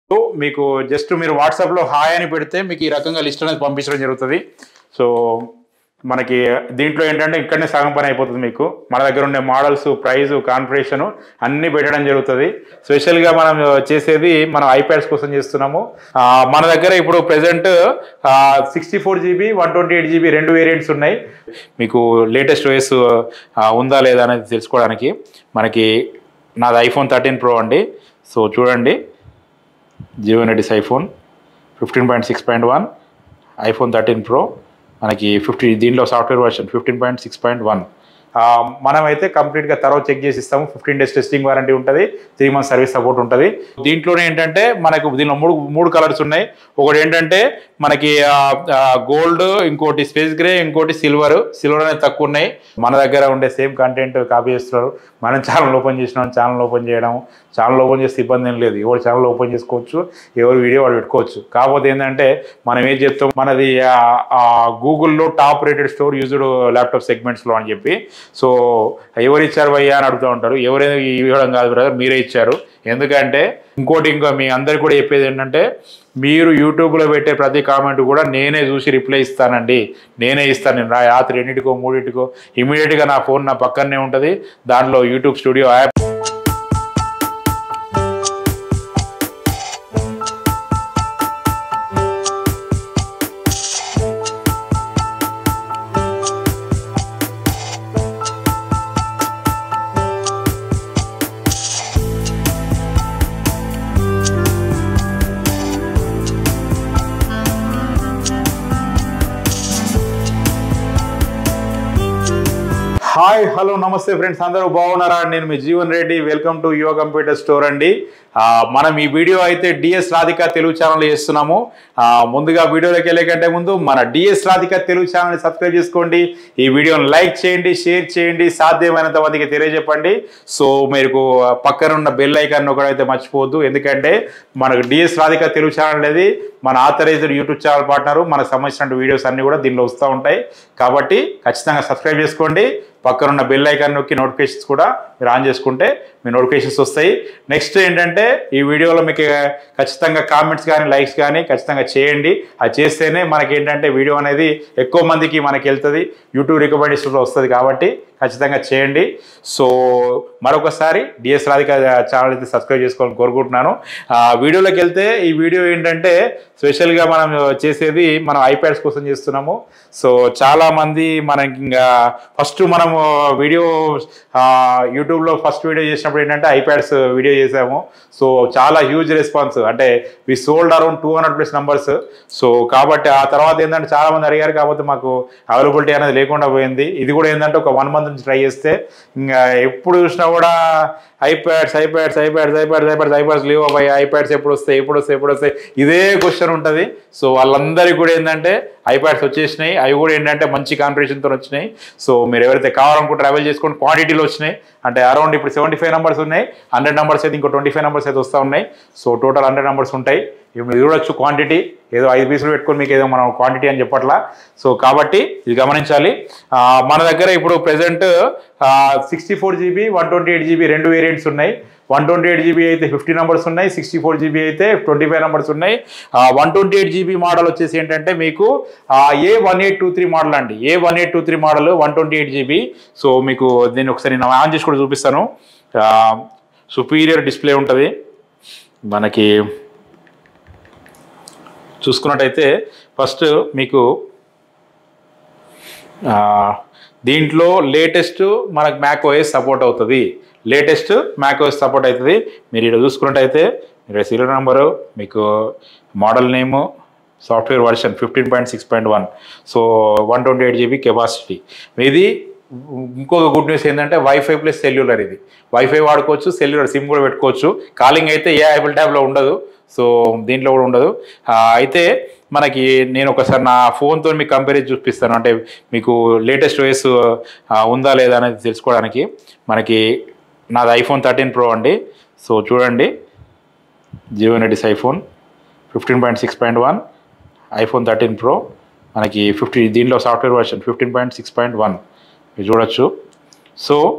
so మీకు just మీరు వాట్సాప్లో హాయ్ అని పెడితే మీకు ఈ రకంగా లిస్ట్ అనేది పంపించడం జరుగుతుంది సో మనకి దీంట్లో ఏంటంటే ఇక్కడనే సగం పని అయిపోతుంది మీకు మన దగ్గర ఉండే మోడల్స్ ప్రైస్ కాన్ఫిగరేషన్ అన్నీ పెట్టడం జరుగుతుంది స్పెషల్గా మనం చేసేది మనం ఐప్యాడ్స్ కోసం చేస్తున్నాము ఆ, మన దగ్గర ఇప్పుడు present sixty four GB one twenty eight GB రెండు వేరియంట్స్ ఉన్నాయి మీకు లేటెస్ట్ ఓఎస్ ఉందా లేదా అనేది తెలుసుకోవడానికి మనకి నాది ఐఫోన్ థర్టీన్ ప్రో అండి సో చూడండి జియో నెటిస్ iPhone fifteen point six point one iPhone thirteen pro మనకి ఫిఫ్టీ దీంట్లో software version fifteen point six point one మనమైతే కంప్లీట్గా తర్వాత చెక్ చేసి ఇస్తాము ఫిఫ్టీన్ డేస్ టెస్టింగ్ వారంటీ ఉంటుంది త్రీ మంత్స్ సర్వీస్ సపోర్ట్ ఉంటుంది దీంట్లోనే ఏంటంటే మనకు దీనిలో మూడు మూడు కలర్స్ ఉన్నాయి ఒకటి ఏంటంటే మనకి గోల్డ్ ఇంకోటి స్పేస్ గ్రే ఇంకోటి సిల్వర్ సిల్వర్ అనేది తక్కువ ఉన్నాయి మన దగ్గర ఉండే సేమ్ కంటెంట్ కాపీ చేస్తున్నారు మనం ఛానల్ ఓపెన్ చేసినాం ఛానల్ ఓపెన్ చేయడం ఛానల్ ఓపెన్ చేస్తే ఇబ్బంది ఏం లేదు ఎవరు ఛానల్ ఓపెన్ చేసుకోవచ్చు ఎవరు వీడియో వాడు పెట్టుకోవచ్చు కాకపోతే ఏంటంటే మనం ఏం చెప్తాం మనది గూగుల్లో top rated store used laptop సెగ్మెంట్స్లో అని చెప్పి సో ఎవరు ఇచ్చారు భయ్యా అని అడుగుతూ ఉంటారు ఎవరు ఇవ్వడం కాదు బ్రదర్ మీరే ఇచ్చారు ఎందుకంటే ఇంకోటి ఇంకా మీ అందరికి కూడా చెప్పేది ఏంటంటే మీరు యూట్యూబ్లో పెట్టే ప్రతి కామెంట్ కూడా నేనే చూసి రిప్లై ఇస్తానండి నేనే ఇస్తాను నేను రా- రాత్రి ఎన్నిటికో మూడింటికో ఇమీడియట్గా నా ఫోన్ నా పక్కనే ఉంటుంది దాంట్లో YouTube studio app hi hello నమస్తే ఫ్రెండ్స్ అందరూ బాగున్నారా నేను మీ Jeevan Reddy welcome to Yuva computer store అండి ఆ, మనం ఈ వీడియో అయితే డిఎస్ రాధిక తెలుగు ఛానల్ చేస్తున్నాము ఆ, ముందుగా వీడియోలోకి వెళ్ళే కంటే ముందు మన డిఎస్ రాధిక తెలుగు ఛానల్ని సబ్స్క్రైబ్ చేసుకోండి ఈ వీడియోని లైక్ చేయండి షేర్ చేయండి సాధ్యమైనంత మందికి తెలియజెప్పండి సో మీకు పక్కన ఉన్న బెల్ ఐకాన్ ఒకటి అయితే మర్చిపోవద్దు ఎందుకంటే మనకు డిఎస్ రాధిక తెలుగు ఛానల్ అనేది మన ఆథరైజ్డ్ యూట్యూబ్ ఛానల్ పార్ట్నరు మనకు సంబంధించిన వీడియోస్ అన్ని కూడా దీనిలో వస్తూ ఉంటాయి కాబట్టి ఖచ్చితంగా సబ్స్క్రైబ్ చేసుకోండి పక్కన ఉన్న బెల్ ఐకాన్ నొక్కి నోటిఫికేషన్స్ కూడా మీరు ఆన్ చేసుకుంటే మీ నోటిఫికేషన్స్ వస్తాయి నెక్స్ట్ ఏంటంటే ఈ వీడియోలో మీకు ఖచ్చితంగా కామెంట్స్ కానీ లైక్స్ కానీ ఖచ్చితంగా చేయండి అది చేస్తేనే మనకి ఏంటంటే వీడియో అనేది ఎక్కువ మందికి మనకి వెళ్తుంది యూట్యూబ్ రికమెండేషన్లో వస్తుంది కాబట్టి ఖచ్చితంగా చేయండి సో మరొకసారి డిఎస్ రాధిక ఛానల్ అయితే సబ్స్క్రైబ్ చేసుకోవాలని కోరుకుంటున్నాను ఆ, వీడియోలోకి వెళ్తే ఈ వీడియో ఏంటంటే స్పెషల్గా మనం చేసేది మనం ఐప్యాడ్స్ కోసం చేస్తున్నాము సో చాలా మంది మనకి ఇంకా ఫస్ట్ మనము వీడియో ఆ, యూట్యూబ్లో ఫస్ట్ వీడియో చేసినప్పుడు ఏంటంటే ఐప్యాడ్స్ వీడియో చేసాము సో చాలా హ్యూజ్ రెస్పాన్స్ అంటే we sold around two hundred plus numbers so కాబట్టి ఆ తర్వాత ఏంటంటే చాలా మంది అడిగారు కాకపోతే మాకు అవైలబిలిటీ అనేది లేకుండా పోయింది ఇది కూడా ఏంటంటే ఒక వన్ మంత్ నుంచి ట్రై చేస్తే ఇంకా ఎప్పుడు చూసినా కూడా iPads iPads iPads iPads iPads iPads లేవు అబ్బాయి ఐప్యాడ్స్ ఎప్పుడు వస్తాయి ఎప్పుడు వస్తాయి ఎప్పుడు వస్తాయి ఇదే క్వశ్చన్ ఉంటుంది సో వాళ్ళందరికీ కూడా ఏంటంటే ఐప్యాడ్స్ వచ్చేసినాయి అవి కూడా ఏంటంటే మంచి కాన్ఫిగరేషన్తో వచ్చినాయి సో మీరు ఎవరైతే కావాలనుకుంటే ట్రావెల్ చేసుకుని క్వాంటిటీలో వచ్చినాయి అంటే అరౌండ్ ఇప్పుడు సెవెంటీ ఫైవ్ నెంబర్స్ ఉన్నాయి హండ్రెడ్ నెంబర్స్ అయితే ఇంకో ట్వంటీ ఫైవ్ నెంబర్స్ అయితే వస్తూ ఉన్నాయి సో టోటల్ హండ్రెడ్ నెంబర్స్ ఉంటాయి ఇప్పుడు మీరు చూడొచ్చు క్వాంటిటీ ఏదో ఐదు పీసులు పెట్టుకొని మీకు ఏదో మనం క్వాంటిటీ అని చెప్పట్లా సో కాబట్టి ఇది గమనించాలి ఆ, మన దగ్గర ఇప్పుడు present sixty four GB one twenty eight GB రెండు వేరియంట్స్ ఉన్నాయి వన్ ట్వంటీ ఎయిట్ జీబీ అయితే ఫిఫ్టీ నెంబర్స్ ఉన్నాయి సిక్స్టీ ఫోర్ జీబీ అయితే ట్వంటీ ఫైవ్ నెంబర్స్ ఉన్నాయి one twenty eight GB model వచ్చేసి ఏంటంటే మీకు A one eight two three model అండి A one eight two three model one twenty eight GB so మీకు దీన్ని ఒకసారి నేను ఆన్ చేసి కూడా చూపిస్తాను సుపీరియర్ డిస్ప్లే ఉంటుంది మనకి చూసుకున్నట్టయితే ఫస్ట్ మీకు ఆ, దీంట్లో లేటెస్ట్ మనకు మ్యాక్ ఓఎస్ సపోర్ట్ అవుతుంది లేటెస్ట్ మ్యాక్ ఓఎస్ సపోర్ట్ అవుతుంది మీరు ఇక్కడ చూసుకున్నట్టయితే ఇక్కడ సీరియల్ నెంబరు మీకు model name software version fifteen point six point one so one twenty eight GB capacity ఇది ఇంకొక గుడ్ న్యూస్ ఏంటంటే వైఫై ప్లస్ సెల్యులర్ ఇది వైఫై వాడుకోవచ్చు సెల్యులర్ సిమ్ కూడా పెట్టుకోవచ్చు కాలింగ్ అయితే ఏ యాపిల్ ట్యాబ్లో ఉండదు సో దీంట్లో కూడా ఉండదు ఆ, అయితే మనకి నేను ఒకసారి నా ఫోన్తో మీకు కంపేర్ చేసి చూపిస్తాను అంటే మీకు లేటెస్ట్ ఓఎస్ ఉందా లేదా అనేది తెలుసుకోవడానికి మనకి నాది ఐఫోన్ థర్టీన్ ప్రో అండి సో చూడండి జియో నెటిస్ iPhone fifteen point six point one iPhone thirteen pro మనకి ఫిఫ్టీ దీంట్లో software version fifteen point six point one మీరు చూడొచ్చు సో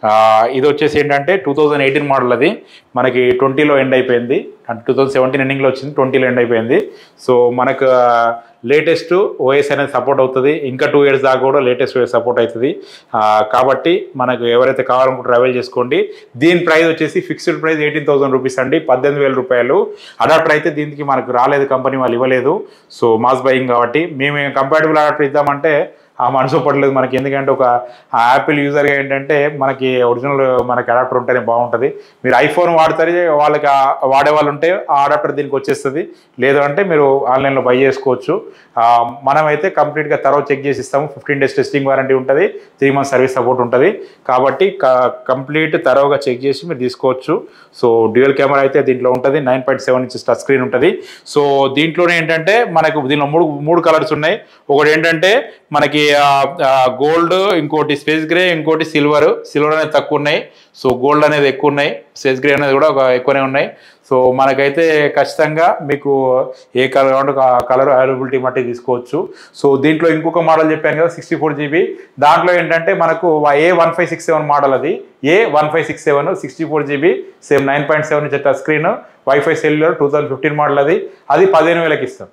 ఇది వచ్చేసి ఏంటంటే టూ థౌజండ్ ఎయిటీన్ మోడల్ అది మనకి ట్వంటీలో ఎండ్ అయిపోయింది అంటే టూ థౌజండ్ సెవెంటీన్ ఎండింగ్లో వచ్చింది ట్వంటీలో ఎండ్ అయిపోయింది సో మనకు లేటెస్ట్ ఓఎస్ అనేది సపోర్ట్ అవుతుంది ఇంకా టూ ఇయర్స్ దాకా కూడా లేటెస్ట్ ఓఎస్ సపోర్ట్ అవుతుంది ఆ, కాబట్టి మనకు ఎవరైతే కావాలనుకుంటారో అవైల్ చేసుకోండి దీని ప్రైస్ వచ్చేసి fixed price eighteen thousand rupees అండి పద్దెనిమిది వేల రూపాయలు అడాప్టర్ అయితే దీనికి మనకు రాలేదు కంపెనీ వాళ్ళు ఇవ్వలేదు సో మాస్ బయింగ్ కాబట్టి మేము కంపాటబుల్ అడాప్టర్ ఇద్దామంటే ఆ మనసు పడలేదు మనకి ఎందుకంటే ఒక యాపిల్ యూజర్గా ఏంటంటే మనకి ఒరిజినల్ మనకి అడాప్టర్ ఉంటేనే బాగుంటుంది మీరు ఐఫోన్ వాడతారు వాళ్ళకి ఆ- వాడే వాళ్ళు ఉంటే ఆ అడాప్టర్ దీనికి వచ్చేస్తుంది లేదు అంటే మీరు ఆన్లైన్లో బై చేసుకోవచ్చు ఆ, మనమైతే కంప్లీట్గా తర్వాత చెక్ చేసి ఇస్తాము ఫిఫ్టీన్ డేస్ టెస్టింగ్ వారంటీ ఉంటుంది త్రీ మంత్స్ సర్వీస్ సపోర్ట్ ఉంటుంది కాబట్టి కంప్లీట్ తరోగా చెక్ చేసి మీరు తీసుకోవచ్చు సో డ్యూయల్ కెమెరా అయితే దీంట్లో ఉంటుంది nine point seven inches touch screen ఉంటుంది సో దీంట్లోనే ఏంటంటే మనకు దీనిలో మూడు మూడు కలర్స్ ఉన్నాయి ఒకటి ఏంటంటే మనకి గోల్డ్ ఇంకోటి స్పేస్ గ్రే ఇంకోటి సిల్వర్ సిల్వర్ అనేది తక్కువ ఉన్నాయి సో గోల్డ్ అనేది ఎక్కువ ఉన్నాయి స్పేస్ గ్రే అనేది కూడా ఒక ఎక్కువనే ఉన్నాయి సో మనకైతే ఖచ్చితంగా మీకు ఏ కలర్ కావాలంటే ఆ కలర్ అవైలబిలిటీ బట్టి తీసుకోవచ్చు సో దీంట్లో ఇంకొక మోడల్ చెప్పాను కదా సిక్స్టీ ఫోర్ జీబీ దాంట్లో ఏంటంటే మనకు A one five six seven model అది A one five six seven sixty four GB same nine point seven inch touch screen WiFi cellular two thousand fifteen model అది అది పదిహేను వేలకి ఇస్తాం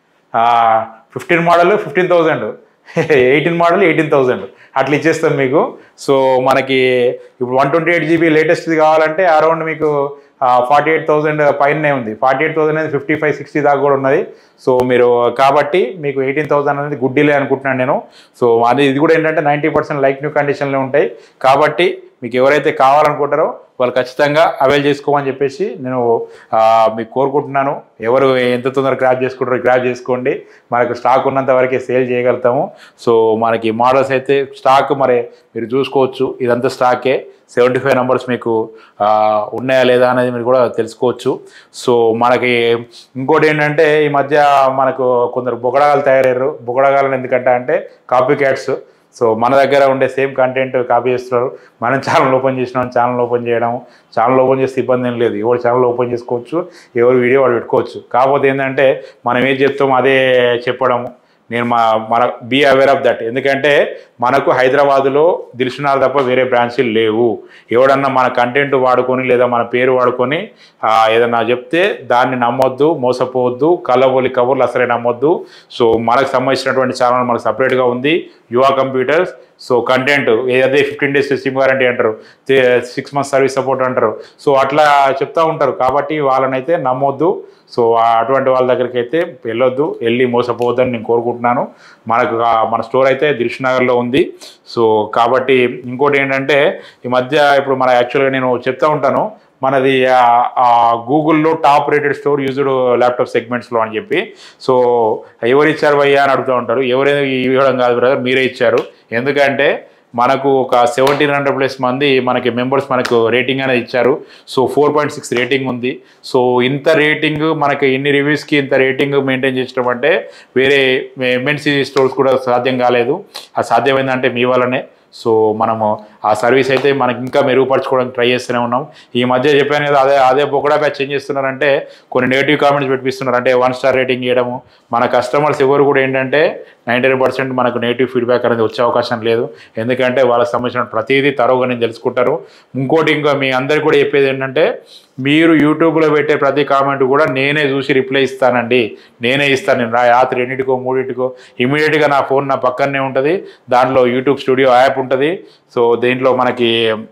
fifteen model fifteen thousand eighteen model eighteen thousand అట్లా ఇచ్చేస్తాం మీకు so మనకి ఇప్పుడు వన్ ట్వంటీ ఎయిట్ జీబీ లేటెస్ట్ది కావాలంటే అరౌండ్ మీకు ఫార్టీ ఎయిట్ థౌసండ్ పైనే ఉంది ఫార్టీ ఎయిట్ థౌసండ్ అనేది ఫిఫ్టీ ఫైవ్ సిక్స్టీ దాకా కూడా ఉన్నది సో మీరు కాబట్టి మీకు ఎయిటీన్ థౌసండ్ అనేది గుడ్ డీలే అనుకుంటున్నాను నేను సో అది ఇది కూడా ఏంటంటే నైంటీ పర్సెంట్ లైక్ న్యూ కండిషన్లో ఉంటాయి కాబట్టి మీకు ఎవరైతే కావాలనుకుంటారో వాళ్ళు ఖచ్చితంగా అవైల్ చేసుకోమని చెప్పేసి నేను ఆ, మీకు కోరుకుంటున్నాను ఎవరు ఎంత తొందరగా గ్రాప్ చేసుకుంటారో గ్రాప్ చేసుకోండి మనకు స్టాక్ ఉన్నంత వరకే సేల్ చేయగలుగుతాము సో మనకి మోడల్స్ అయితే స్టాక్ మరి మీరు చూసుకోవచ్చు ఇదంతా స్టాకే సెవెంటీ ఫైవ్ నెంబర్స్ మీకు ఆ, ఉన్నాయా లేదా అనేది మీరు కూడా తెలుసుకోవచ్చు సో మనకి ఇంకోటి ఏంటంటే ఈ మధ్య మనకు కొందరు బొగడగాలు తయారయ్యారు బొగడగాలను ఎందుకంటే అంటే కాపీ క్యాట్స్ సో మన దగ్గర ఉండే సేమ్ కంటెంట్ కాపీ చేస్తున్నారు మనం ఛానల్ ఓపెన్ చేసినాం ఛానల్ ఓపెన్ చేయడం ఛానల్ ఓపెన్ చేస్తే ఇబ్బంది ఏం లేదు ఎవరు ఛానల్ ఓపెన్ చేసుకోవచ్చు ఎవరు వీడియో వాడు పెట్టుకోవచ్చు కాకపోతే ఏంటంటే మనం ఏం చెప్తాం అదే చెప్పడము నేను మా మన బీ అవేర్ ఆఫ్ దట్ ఎందుకంటే మనకు హైదరాబాదులో దిల్సునార్ తప్ప వేరే బ్రాంచీలు లేవు ఎవడన్నా మన కంటెంట్ వాడుకొని లేదా మన పేరు వాడుకొని ఆ, ఏదన్నా చెప్తే దాన్ని నమ్మొద్దు మోసపోవద్దు కలబోలి కబుర్లు అసలే నమ్మొద్దు సో మనకు సంబంధించినటువంటి ఛానల్ మనకు సపరేట్గా ఉంది యువ కంప్యూటర్స్ సో కంటెంట్ ఏదైతే ఫిఫ్టీన్ డేస్ సిమ్ వారంటీ అంటారు సిక్స్ మంత్స్ సర్వీస్ సపోర్ట్ అంటారు సో అట్లా చెప్తా ఉంటారు కాబట్టి వాళ్ళనైతే నమ్మొద్దు సో ఆ- అటువంటి వాళ్ళ దగ్గరికి అయితే వెళ్ళొద్దు వెళ్ళి మోసపోవద్దని నేను కోరుకుంటున్నాను మనకు ఆ- మన స్టోర్ అయితే దిల్షునగర్లో ఉంది సో కాబట్టి ఇంకోటి ఏంటంటే ఈ మధ్య ఇప్పుడు మన యాక్చువల్గా నేను చెప్తా ఉంటాను మనది ఆ- ఆ గూగుల్లో top rated store used laptop సెగ్మెంట్స్లో అని చెప్పి సో ఎవరు ఇచ్చారు భయ్యా అని అడుగుతూ ఉంటారు ఎవరు ఇవ్వడం కాదు బ్రదర్ మీరే ఇచ్చారు ఎందుకంటే మనకు ఒక సెవెంటీన్ హండ్రెడ్ ప్లస్ మంది మనకి మెంబర్స్ మనకు రేటింగ్ అనేది ఇచ్చారు so four point six rating ఉంది సో ఇంత రేటింగ్ మనకి ఇన్ని రివ్యూస్కి ఇంత రేటింగ్ మెయింటైన్ చేయడం అంటే వేరే ఎంఎన్సీ స్టోర్స్ కూడా సాధ్యం కాలేదు అది సాధ్యమైందంటే మీ వల్లనే సో మనము ఆ సర్వీస్ అయితే మనకి ఇంకా మెరుగుపరచుకోవడానికి ట్రై చేస్తూనే ఉన్నాం ఈ మధ్య చెప్పాను కదా అదే అదే బొకడా బ్యాచ్ ఏం చేస్తున్నారంటే కొన్ని నెగిటివ్ కామెంట్స్ పెట్టిస్తున్నారు అంటే వన్ స్టార్ రేటింగ్ ఇవ్వడము మన కస్టమర్స్ ఎవరు కూడా ఏంటంటే నైంటీ పర్సెంట్ మనకు నెగిటివ్ ఫీడ్బ్యాక్ అనేది వచ్చే అవకాశం లేదు ఎందుకంటే వాళ్ళకి సంబంధించిన ప్రతిదీ తరువుగా నేను తెలుసుకుంటారు ఇంకోటి ఇంకా మీ అందరికి కూడా చెప్పేది ఏంటంటే మీరు యూట్యూబ్లో పెట్టే ప్రతి కామెంట్ కూడా నేనే చూసి రిప్లై ఇస్తానండి నేనే ఇస్తాను నేను రా- రాత్రి ఎన్నిటికో మూడింటికో ఇమీడియట్గా నా ఫోన్ నా పక్కనే ఉంటుంది దాంట్లో యూట్యూబ్ స్టూడియో యాప్ ఉంటుంది సో దీంట్లో మనకి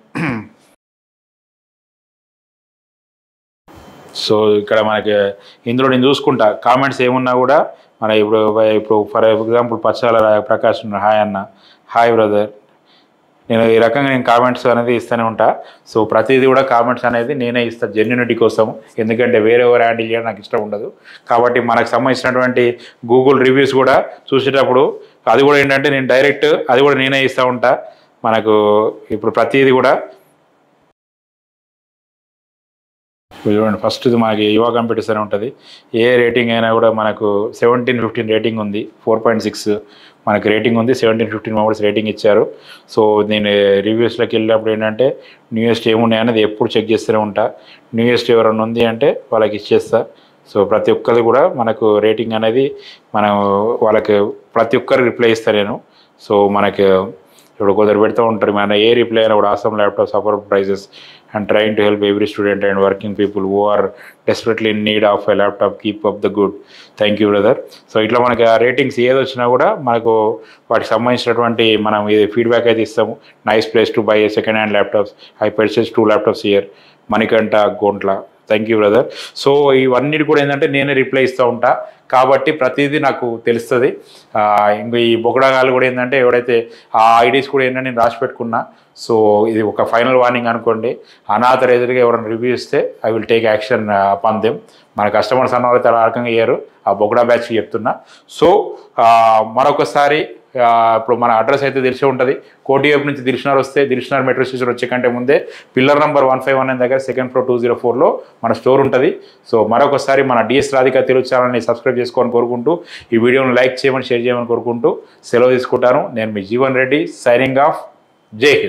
సో ఇక్కడ మనకి ఇందులో నేను చూసుకుంటా కామెంట్స్ ఏమున్నా కూడా మన ఇప్పుడు ఇప్పుడు ఫర్ ఎగ్జాంపుల్ పచ్చాల రా- ప్రకాష్ ఉన్నాడు, హాయ్ అన్న హాయ్ బ్రదర్ నేను ఈ రకంగా నేను కామెంట్స్ అనేది ఇస్తూనే ఉంటా సో ప్రతిదీ కూడా కామెంట్స్ అనేది నేనే ఇస్తాను జెన్యునిటీ కోసం ఎందుకంటే వేరే ఎవరు హ్యాండిల్ చేయడం నాకు ఇష్టం ఉండదు కాబట్టి మనకు సంబంధించినటువంటి గూగుల్ రివ్యూస్ కూడా చూసేటప్పుడు అది కూడా ఏంటంటే నేను డైరెక్ట్ అది కూడా నేనే ఇస్తూ ఉంటా మనకు ఇప్పుడు ప్రతిదీ కూడా ఇప్పుడు చూడండి ఫస్ట్ ఇది మనకి యువ కంప్యూటర్స్ అని ఉంటుంది ఏ రేటింగ్ అయినా కూడా మనకు సెవెంటీన్ ఫిఫ్టీన్ రేటింగ్ ఉంది ఫోర్ పాయింట్ సిక్స్ మనకి రేటింగ్ ఉంది సెవెంటీన్ ఫిఫ్టీన్ మెంబర్స్ రేటింగ్ ఇచ్చారు సో నేను రివ్యూస్లోకి వెళ్ళినప్పుడు ఏంటంటే న్యూయెస్ట్ ఏమున్నాయి అనేది ఎప్పుడు చెక్ చేస్తూనే ఉంటా న్యూయెస్ట్ ఎవరైనా ఉంది అంటే వాళ్ళకి ఇచ్చేస్తా సో ప్రతి ఒక్కరు కూడా మనకు రేటింగ్ అనేది మనం వాళ్ళకి ప్రతి ఒక్కరు రిప్లై ఇస్తా నేను సో మనకు ఇప్పుడు కొందరు పెడుతూ ఉంటారు మన ఏ రిప్లై అయినా కూడా awesome laptops offer prices and trying to help every student and working people who are desperately in need of a laptop keep up the good thank you brother so ఇట్లా మనకి ఆ రేటింగ్స్ ఏది వచ్చినా కూడా మనకు వాటికి సంబంధించినటువంటి మనం ఇది ఫీడ్బ్యాక్ అయితే ఇస్తాము nice place to buy second hand laptops I purchase two laptops year Manikanta Gontla thank you brother so ఇవన్నిటి కూడా ఏంటంటే నేనే రిప్లై ఇస్తూ ఉంటా కాబట్టి ప్రతిదీ నాకు తెలుస్తుంది ఇంకా ఈ బొకడాగాలు కూడా ఏంటంటే ఎవడైతే ఆ ఐడీస్ కూడా ఏంటంటే నేను రాసి పెట్టుకున్నా సో ఇది ఒక ఫైనల్ వార్నింగ్ అనుకోండి అనాథరైజ్డ్గా ఎవరైనా రివ్యూ ఇస్తే ఐ విల్ టేక్ యాక్షన్ పందెం మన కస్టమర్స్ అన్న వాళ్ళు ఆ రకంగా ఇయ్యారు ఆ బొకడా బ్యాచ్ చెప్తున్నా సో మరొకసారి ఆ, ఇప్పుడు మన అడ్రస్ అయితే తెలిసే ఉంటుంది కోటి వైపు నుంచి దిల్షనర్ వస్తే దిల్షనర్ మెట్రో స్టేషన్ వచ్చే కంటే ముందే pillar number one five one దగ్గర సెకండ్ ఫ్లోర్ టూ జీరో ఫోర్లో మన స్టోర్ ఉంటుంది సో మరొకసారి మన డిఎస్ రాధిక తెలుగు ఛానల్ని సబ్స్క్రైబ్ చేసుకోవాలని కోరుకుంటూ ఈ వీడియోని లైక్ చేయమని షేర్ చేయమని కోరుకుంటూ సెలవు తీసుకుంటాను నేను మీ జీవన్ రెడ్డి సైనింగ్ ఆఫ్ జై హింద్